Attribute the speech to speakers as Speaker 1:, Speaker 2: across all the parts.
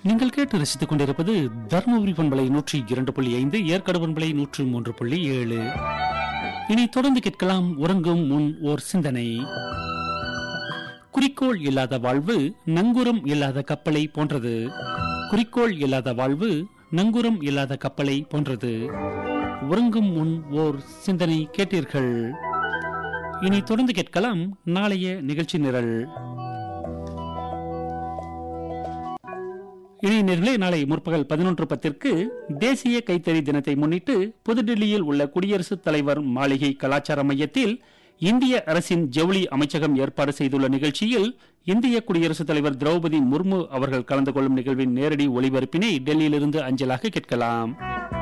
Speaker 1: நீங்கள் கேட்டு ரசித்துக் கொண்டிருப்பது தருமபுரி பண்பலை நூற்றி இரண்டு புள்ளி ஐந்து ஏற்காடு பண்பலை நூற்று மூன்று புள்ளி ஏழு இனி தொடர்ந்து கேட்கலாம் உறங்கும் முன் ஓர் சிந்தனை குறிக்கோள் இல்லாத வாழ்வு நங்கூரம் இல்லாத கப்பலை போன்றது குறிக்கோள் இல்லாத வாழ்வு நங்கூரம் இல்லாத கப்பலை போன்றது உறங்கும் முன் ஓர் சிந்தனை கேட்டீர்கள் இனி தொடர்ந்து கேட்கலாம் நாளைய நிகழ்ச்சி நிரல் இளைஞர்களே நாளை முற்பகல் பதினொன்று பத்திற்கு தேசிய கைத்தறி தினத்தை முன்னிட்டு புதுடில்லியில் உள்ள குடியரசுத் தலைவர் மாளிகை கலாச்சார மையத்தில் இந்திய அரசின் ஜவுளி அமைச்சகம் ஏற்பாடு செய்துள்ள நிகழ்ச்சியில் இந்திய குடியரசுத் தலைவர் திரௌபதி முர்மு அவர்கள் கலந்து கொள்ளும் நிகழ்வின் நேரடி ஒளிபரப்பினை டெல்லியிலிருந்து அஞ்சலாக கேட்கலாம்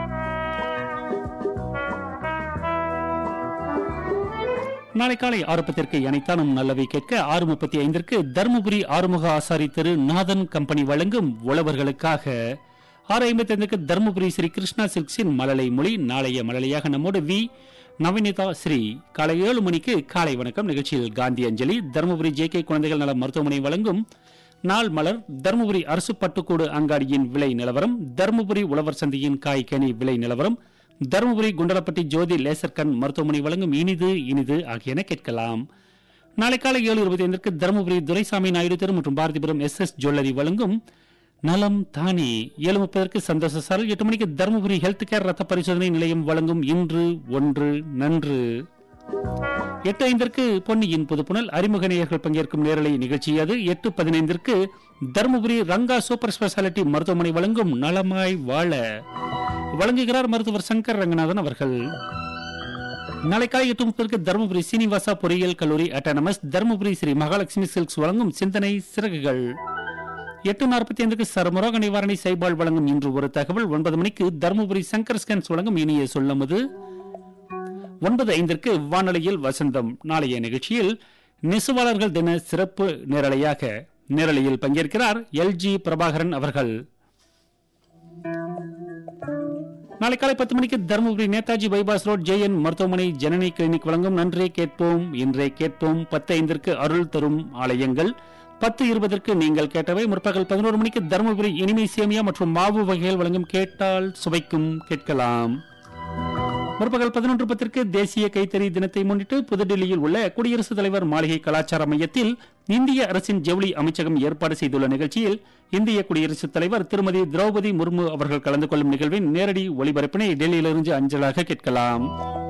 Speaker 1: நாளை காலை ஆறு பத்திற்கு அனைத்தானும் நல்லவை கேட்க ஆறு முப்பத்தி ஐந்திற்கு தருமபுரி ஆறுமுக ஆசாரி திரு நாதன் கம்பெனி வழங்கும் உழவர்களுக்காக ஆறு ஐம்பத்தி ஐந்துக்கு தருமபுரி ஸ்ரீ கிருஷ்ணா சில்க்ஸின் மழலை மொழி நாளைய மழலையாக நம்மோடு வி நவனிதா ஸ்ரீ காலை ஏழு மணிக்கு காலை வணக்கம் நிகழ்ச்சியில் காந்தி அஞ்சலி தருமபுரி ஜே கே குழந்தைகள் நல மருத்துவமனை வழங்கும் நாள் மலர் தருமபுரி அரசு பட்டுக்கூடு அங்காடியின் விலை நிலவரம் தருமபுரி உழவர் சந்தையின் காய்கனி விலை நிலவரம் தருமபுரி குண்டலப்பட்டி ஜோதி லேசர் கண் மருத்துவமனை வழங்கும் இனிது இனிது ஆகியன கேட்கலாம் நாளை காலை ஏழு இருபத்தி ஐந்திற்கு தருமபுரி துரைசாமி நாயுடு தெரு மற்றும் பாரதிபுரம் எஸ் எஸ் ஜுவல்லரி வழங்கும் நலம் தானே ஏழு முப்பதற்கு சந்தோஷ சாரல் எட்டு மணிக்கு தருமபுரி ஹெல்த் கேர் ரத்த பரிசோதனை நிலையம் வழங்கும் இன்று ஒன்று நன்று எட்டு ஐந்திற்கு பொன்னியின் புதுப்புணல் அறிமுக நேயர்கள் பங்கேற்கும் நேரலை நிகழ்ச்சி அது எட்டு பதினைந்திற்கு தருமபுரி ரங்கா சூப்பர் ஸ்பெஷாலிட்டி மருத்துவமனை வழங்கும் நலமாய் வாழ வழங்குகிறார் மருத்துவர் சங்கர் ரங்கநாதன் அவர்கள் நாளை காலை எட்டு முப்பதற்கு தருமபுரி சீனிவாசா பொறியியல் கல்லூரி அட்டானமஸ் தருமபுரி ஸ்ரீ மகாலட்சுமி சில்க்ஸ் வழங்கும் சிந்தனை சிறகுகள் எட்டு நாற்பத்தி ஐந்துக்கு சர்மரோக நிவாரணி சைபால் வழங்கும் இன்று ஒரு தகவல் ஒன்பது மணிக்கு தருமபுரி சங்கர் ஸ்கேன்ஸ் வழங்கும் இனிய சொல்லமுது ஒன்பது ஐந்திற்கு வானொலியில் வசந்தம் நாளைய நிகழ்ச்சியில் நெசவாளர்கள் தின சிறப்பு நேரலையாக நேரலையில் பங்கேற்கிறார் எல்ஜி பிரபாகரன் அவர்கள் நாளை காலை பத்து மணிக்கு Dharmapuri Netaji bypass road JN மருத்துவமனை ஜனனி கிளினிக் வழங்கும் நன்றே கேட்போம் இன்றே கேட்போம் பத்து ஐந்திற்கு அருள் தரும் ஆலயங்கள் பத்து இருபதற்கு நீங்கள் கேட்டவை முற்பகல் பதினோரு மணிக்கு தருமபுரி இனிமை சேமியா மற்றும் மாவு வகைகள் வழங்கும் கேட்டால் சுவைக்கும் கேட்கலாம் முற்பகல் பதினொன்று பத்திற்கு தேசிய கைத்தறி தினத்தை முன்னிட்டு புதுடில்லியில் உள்ள குடியரசுத் தலைவர் மாளிகை கலாச்சார மையத்தில் இந்திய அரசின் ஜவுளி அமைச்சகம் ஏற்பாடு செய்துள்ள நிகழ்ச்சியில் இந்திய குடியரசுத் தலைவர் திருமதி திரௌபதி முர்மு அவர்கள் கலந்து கொள்ளும் நிகழ்வின் நேரடி ஒளிபரப்பினை டெல்லியிலிருந்து அஞ்சலாக கேட்கலாம்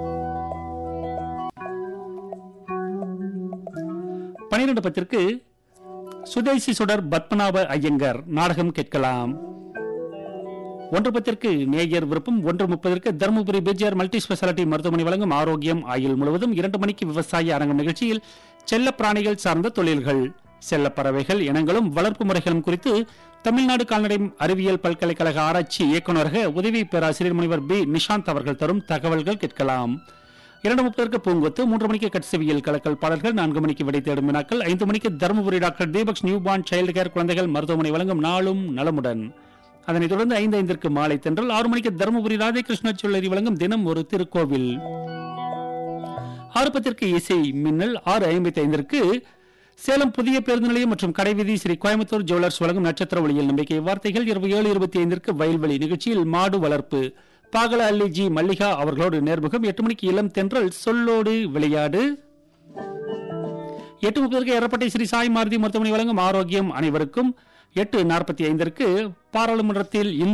Speaker 1: பனிரெண்டு பத்திற்கு சுதேசி சுடர் பத்மநாப ஐயங்கர் நாடகம் கேட்கலாம் ஒன்று பத்திற்கு நேயர் விருப்பம் ஒன்று முப்பதற்கு தருமபுரி பிஜிஆர் மல்டி ஸ்பெஷாலிட்டி மருத்துவமனை வழங்கும் ஆரோக்கியம் ஆயுள் முழுவதும் இரண்டு மணிக்கு விவசாய அரங்கம் நிகழ்ச்சியில் செல்ல பிராணிகள் சார்ந்த தொழில்கள் செல்ல பறவைகள் இனங்களும் வளர்ப்பு முறைகளும் குறித்து தமிழ்நாடு கால்நடை அறிவியல் பல்கலைக்கழக ஆராய்ச்சி இயக்குநரக உதவி பேராசிரியர் முனைவர் பி நிஷாந்த் அவர்கள் தரும் தகவல்கள் கேட்கலாம் இரண்டு முப்பதற்கு பூங்கொத்து மூன்று மணிக்கு கட்செவியல் கலக்கல் பாடல்கள் நான்கு மணிக்கு விடை தேடும் வினாக்கள் ஐந்து மணிக்கு Dharmapuri doctor Deepak new born child care குழந்தைகள் மருத்துவமனை வழங்கும் நாளும் நலமுடன் அதனைத் தொடர்ந்து ஐந்து ஐந்திற்கு மாலை தென்றல் ஆறு மணிக்கு தருமபுரி ராதேகிருஷ்ண சொல்லரி வழங்கும் தினம் ஒரு திருக்கோவில் ஆறு பத்திற்கு இசை மின்னல் ஆறு ஐம்பத்தி ஐந்திற்கு சேலம் புதிய பேருந்து நிலையம் மற்றும் கடைவீதி ஸ்ரீ கோயம்புத்தூர் ஜுவல்லர்ஸ் வழங்கும் நட்சத்திர ஒளியில் நம்பிக்கை வார்த்தைகள் இரவு ஏழு இருபத்தி ஐந்திற்கு வயல்வெளி நிகழ்ச்சியில் மாடு வளர்ப்பு பாகல அல்லி ஜி மல்லிகா அவர்களோடு நேர்முகம் எட்டு மணிக்கு இளம் தென்றல் சொல்லோடு விளையாடு எட்டு முப்பதற்கு எரப்பட்டை ஸ்ரீ சாய் மாருதி மருத்துவமனை வழங்கும் ஆரோக்கியம் அனைவருக்கும் எட்டு நாற்பத்தி ஐந்திற்கு பாராளுமன்றத்தில்